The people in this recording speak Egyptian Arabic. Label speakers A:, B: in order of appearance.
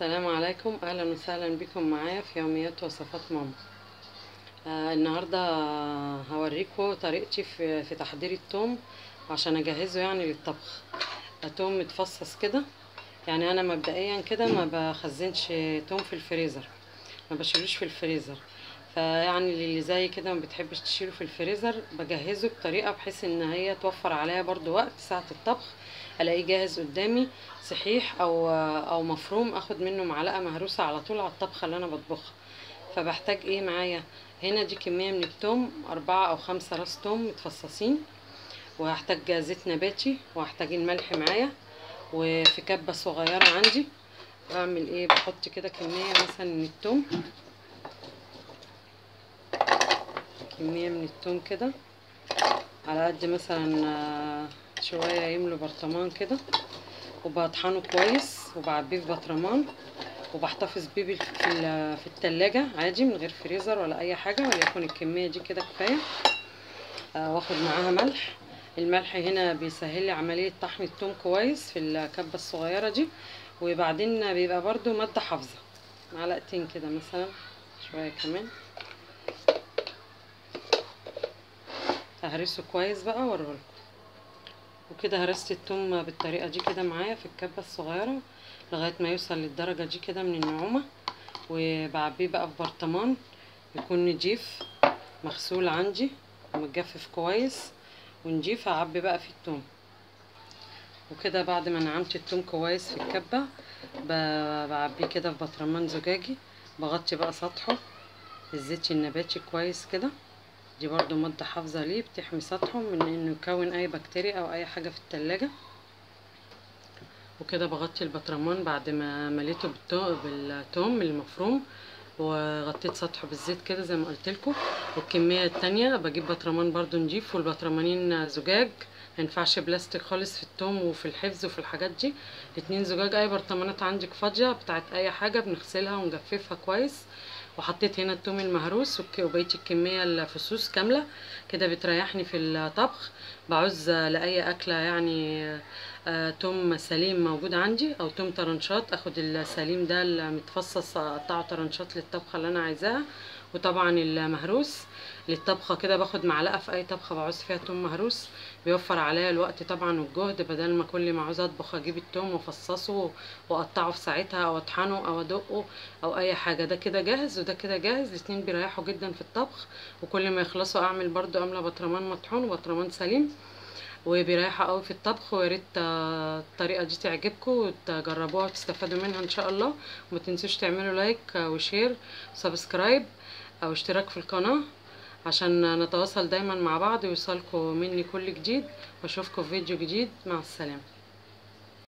A: السلام عليكم اهلا وسهلا بكم معايا في يوميات وصفات ماما آه النهارده هوريكم طريقتي في, في تحضير التوم عشان اجهزه يعني للطبخ توم متفصص كده يعني انا مبدئيا كده ما بخزنش توم في الفريزر ما بشيلوش في الفريزر فيعني اللي زي كده ما بتحبش تشيله في الفريزر بجهزه بطريقه بحيث ان هي توفر عليا برضو وقت ساعه الطبخ الاقيه جاهز قدامي صحيح او او مفروم اخد منه معلقه مهروسه على طول على الطبخه اللي انا بطبخها فبحتاج ايه معايا هنا دي كميه من التوم أربعة او خمسة راس توم متفصصين وهحتاج زيت نباتي وهحتاج الملح معايا وفي كبه صغيره عندي بعمل ايه بحط كده كميه مثلا من التوم كميه من التوم كده على قد مثلا شويه يملوا برطمان كده وبطحنه كويس وبعبيه في برطمان وبحتفظ بيه في في التلاجة عادي من غير فريزر ولا اي حاجه وليكن الكميه دي كده كفايه آه واخد معاها ملح الملح هنا بيسهل لي عمليه طحن التوم كويس في الكبه الصغيره دي وبعدين بيبقى برده ماده حافظه معلقتين كده مثلا شويه كمان ههرسه كويس بقى واوريهولكم وكده هرست التوم بالطريقه دي كده معايا في الكبه الصغيره لغايه ما يوصل للدرجه دي كده من النعومه وبعبيه بقى في برطمان يكون نضيف مغسول عندي ومتجفف كويس ونضيف هعبي بقى فيه التوم وكده بعد ما نعمت التوم كويس في الكبه بعبيه كده في برطمان زجاجي بغطي بقى سطحه بالزيت النباتي كويس كده دي برضو مادة حافظة ليه بتحمي سطحه من انه يكون اي بكتيريا او اي حاجة في التلاجة وكده بغطي البطرمان بعد ما مليته بالثوم المفروم وغطيت سطحه بالزيت كده زي ما قلت لكم والكميه التانية بجيب بطرمان برضو نضيف والبطرمانين زجاج مينفعش بلاستيك خالص في التوم وفي الحفظ وفي الحاجات دي اتنين زجاج اي برطمانات عندك فاضيه بتاعت اي حاجه بنغسلها ونجففها كويس وحطيت هنا التوم المهروس وبقيه الكميه الفصوص كامله كده بتريحني في الطبخ بعوز لاي اكله يعني آه توم سليم موجود عندي او توم طرنشات اخد السليم ده المتفصص اقطعه طرنشات للطبخه اللي انا عايزاها وطبعا المهروس للطبخه كده باخد معلقه في اي طبخه بعوز فيها توم مهروس بيوفر عليا الوقت طبعا والجهد بدل ما كل ما عاوز اطبخ اجيب التوم وافصصه واقطعه في ساعتها او اطحنه او ادقه او اي حاجه ده كده جاهز وده كده جاهز الاتنين بيريحوا جدا في الطبخ وكل ما يخلصوا اعمل برضو املى برطمان مطحون وبرطمان سليم وبيريحوا قوي في الطبخ ويا ريت الطريقه دي تعجبكم وتجربوها وتستفادوا منها ان شاء الله وما تنسوش تعملوا لايك وشير وسبسكرايب او اشتراك في القناه عشان نتواصل دايما مع بعض ويوصلكم مني كل جديد واشوفكم في فيديو جديد مع السلامه